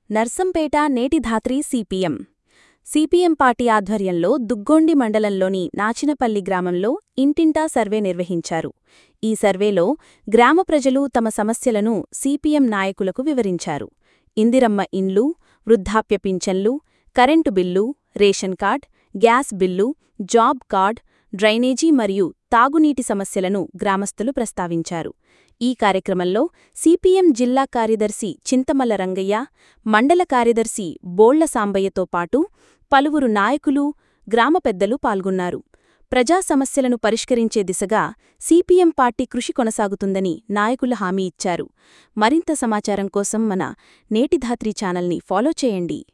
Narsampet Netidhatri CPM CPM party ఆధ్వర్యంలో దుగ్గొండి మండలంలోని నాచినపల్లి గ్రామంలో ఇంటింటా సర్వే నిర్వహించారు ఈ సర్వేలో గ్రామ ప్రజలు తమ సమస్యలను సిపిఎం నాయకులకు వివరించారు ఇందిరమ్మ ఇండ్లు వృద్ధాప్య పింఛన్లు current bill ration card gas bill job card drainage మరియు తాగునీటి సమస్యలను గ్రామస్తులు ప్రస్తావించారు ఈ కార్యక్రమంలో సిపిఎం జిల్లా కార్యదర్శి చింతమల్ల రంగయ్య మండల కార్యదర్శి బోళ్ల సాంబయ్యతో పాటు పలువురు నాయకులు గ్రామ పెద్దలు పాల్గొన్నారు ప్రజా సమస్యలను పరిష్కరించే దిశగా సిపిఎం పార్టీ కృషి కొనసాగుతుందని నాయకులు హామీ ఇచ్చారు మరింత సమాచారం కోసం మన నేటిధాత్రి ఛానల్ని ఫాలో చేయండి